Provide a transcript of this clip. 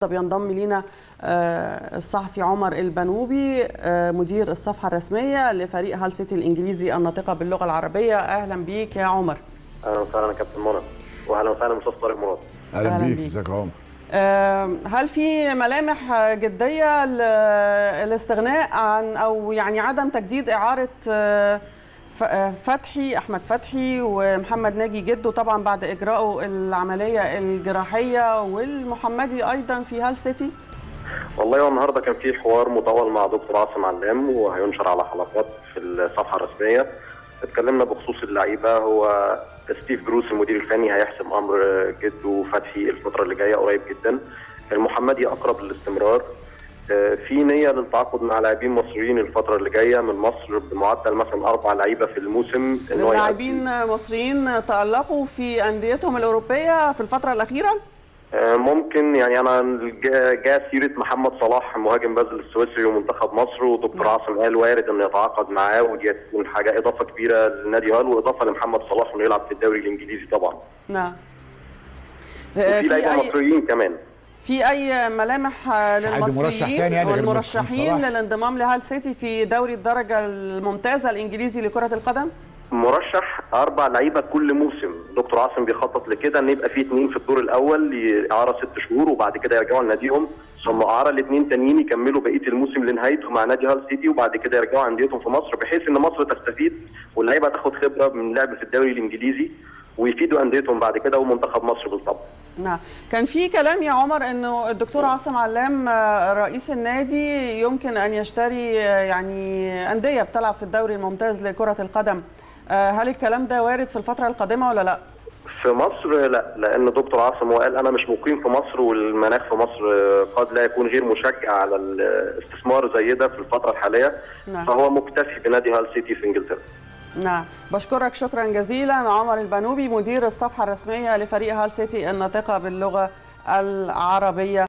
بينضم لينا الصحفي عمر البنوبي مدير الصفحه الرسميه لفريق هال سيتي الانجليزي الناطقه باللغه العربيه اهلا بيك يا عمر اهلا وسهلا يا كابتن منى واهلا وسهلا استاذ طارق مراد اهلا بيك ازيك يا عمر هل في ملامح جديه للاستغناء عن او يعني عدم تجديد اعاره فتحي احمد فتحي ومحمد ناجي جده طبعا بعد اجراءه العمليه الجراحيه والمحمدي ايضا في هال سيتي والله هو النهارده كان في حوار مطول مع دكتور عاصم علام وهينشر على حلقات في الصفحه الرسميه اتكلمنا بخصوص اللعيبه هو ستيف جروس المدير الفني هيحسم امر جده فتحي الفتره اللي جايه قريب جدا المحمدي اقرب للاستمرار في نيه للتعاقد مع لاعبين مصريين الفتره اللي جايه من مصر بمعدل مثلا اربع لعيبه في الموسم لاعبين مصريين تالقوا في انديتهم الاوروبيه في الفتره الاخيره ممكن يعني انا جاء سيره محمد صلاح مهاجم بازل السويسري ومنتخب مصر ودكتور عاصم قال وارد انه يتعاقد معاه ودي هتكون حاجه اضافه كبيره لنادي هال واضافه لمحمد صلاح انه يلعب في الدوري الانجليزي طبعا. نعم. وفي لعيبه مصريين كمان. في اي ملامح للمصريين يعني والمرشحين للانضمام لهال سيتي في دوري الدرجه الممتازه الانجليزي لكره القدم؟ مرشح اربع لعيبه كل موسم دكتور عاصم بيخطط لكده ان يبقى في اثنين في الدور الاول لاعاره ست شهور وبعد كده يرجعوا لناديهم ثم اعاره الاثنين تانيين يكملوا بقيه الموسم لنهايته مع نادي هال سيتي وبعد كده يرجعوا انديتهم في مصر بحيث ان مصر تستفيد واللعيبه تاخد خبره من لعب في الدوري الانجليزي ويفيدوا انديتهم بعد كده ومنتخب مصر بالطبع. نعم كان في كلام يا عمر انه الدكتور عاصم علام رئيس النادي يمكن ان يشتري يعني انديه بتلعب في الدوري الممتاز لكره القدم هل الكلام ده وارد في الفتره القادمه ولا لا في مصر لا لان دكتور عاصم وقال انا مش مقيم في مصر والمناخ في مصر قد لا يكون غير مشجع على الاستثمار زي ده في الفتره الحاليه نعم. فهو مكتفي بنادي هال سيتي في انجلترا نعم بشكرك شكرا جزيلا عمر البنوبي مدير الصفحه الرسميه لفريق هال سيتي الناطقه باللغه العربيه